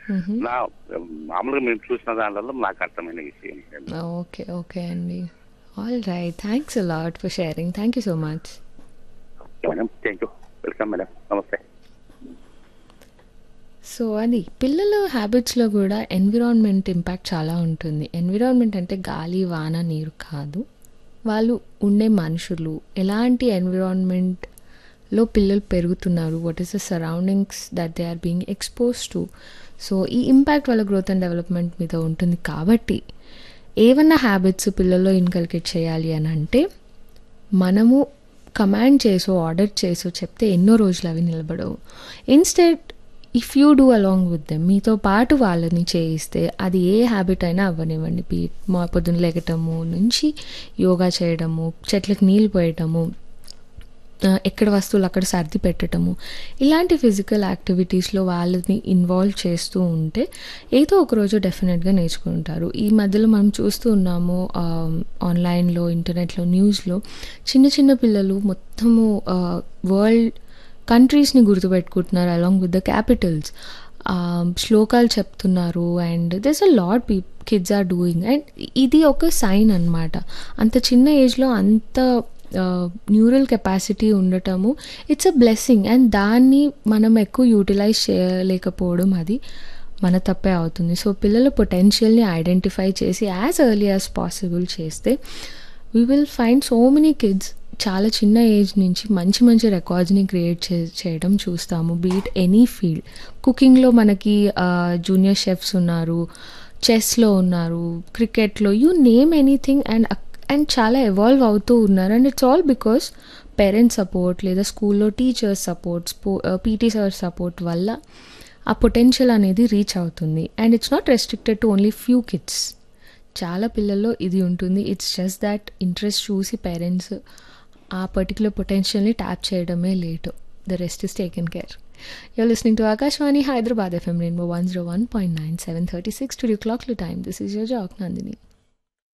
నా మామూలుగా మేము చూసిన దాంట్లో నాకు అర్థమైన విషయం ఓకే ఓకే అండి all right thanks a lot for sharing thank you so much madam thank you welcome madam నమస్తే సో అది పిల్లల హ్యాబిట్స్లో కూడా ఎన్విరాన్మెంట్ ఇంపాక్ట్ చాలా ఉంటుంది ఎన్విరాన్మెంట్ అంటే గాలి వాన నీరు కాదు వాళ్ళు ఉండే మనుషులు ఎలాంటి ఎన్విరాన్మెంట్లో పిల్లలు పెరుగుతున్నారు what is the surroundings that they are being expose to so ఈ ఇంపాక్ట్ వాళ్ళ గ్రోత్ అండ్ డెవలప్మెంట్ మీద ఉంటుంది కాబట్టి ఏవన్నా హ్యాబిట్స్ పిల్లల్లో ఇన్కల్కేట్ చేయాలి అని అంటే మనము కమాండ్ చేసో ఆర్డర్ చేసో చెప్తే ఎన్నో రోజులు అవి నిలబడవు instead if you do along with them మీతో పాటు వాళ్ళని చేయిస్తే అది ఏ హ్యాబిట్ అయినా అవ్వనివ్వండి పీ మా పొద్దున్న లేకటము నుంచి యోగా చేయడము చెట్లకు నీళ్ళు పోయటము ఆ, ఎక్కడ వస్తువులు అక్కడ సర్ది పెట్టడము ఇలాంటి ఫిజికల్ యాక్టివిటీస్లో వాళ్ళని ఇన్వాల్వ్ చేస్తూ ఉంటే ఏదో ఒక రోజు డెఫినెట్గా నేర్చుకుంటారు ఈ మధ్యలో మనం చూస్తూ ఉన్నాము ఆ, ఆన్లైన్లో ఇంటర్నెట్లో న్యూస్లో చిన్న చిన్న పిల్లలు మొత్తము ఆ, వరల్డ్ కంట్రీస్ని గుర్తుపెట్టుకుంటున్నారు అలాంగ్ విత్ ద క్యాపిటల్స్ శ్లోకాలు చెప్తున్నారు అండ్ దిస్ అ లాట్ పీ కిడ్స్ ఆర్ డూయింగ్ అండ్ ఇది ఒక సైన్ అన్నమాట అంత చిన్న ఏజ్లో అంత న్యూరల్ కెపాసిటీ ఉండటము ఇట్స్ అ బ్లెస్సింగ్ అండ్ దాన్ని మనం ఎక్కువ యూటిలైజ్ చేయలేకపోవడం అది మన తప్పే అవుతుంది సో పిల్లల పొటెన్షియల్ని ఐడెంటిఫై చేసి యాజ్ ఎర్లీ యాజ్ పాసిబుల్ చేస్తే we will find so many kids చాలా చిన్న ఏజ్ నుంచి మంచి మంచి రికార్డ్స్ని క్రియేట్ చే చేయడం చూస్తాము బీట్ ఎనీ ఫీల్డ్ కుకింగ్లో మనకి జూనియర్ షెఫ్స్ ఉన్నారు చెస్లో ఉన్నారు క్రికెట్లో you name anything and and చాలా ఎవాల్వ్ అవుతూ ఉన్నారు and it's all because parents support లేదా స్కూల్లో టీచర్స్ సపోర్ట్ స్పో పీటీ సార్ సపోర్ట్ వల్ల ఆ పొటెన్షియల్ అనేది రీచ్ అవుతుంది and it's not restricted to only few kids చాలా పిల్లల్లో ఇది ఉంటుంది ఇట్స్ జస్ట్ దాట్ ఇంట్రెస్ట్ చూసి పేరెంట్స్ ఆ పర్టికులర్ పొటెన్షియల్ని ట్యాప్ చేయడమే let the rest is taken care you're listening to Akashvani Hyderabad FM rainbow one zero one point nine seven thirty six to క్లాక్లు time this is your jock Nandini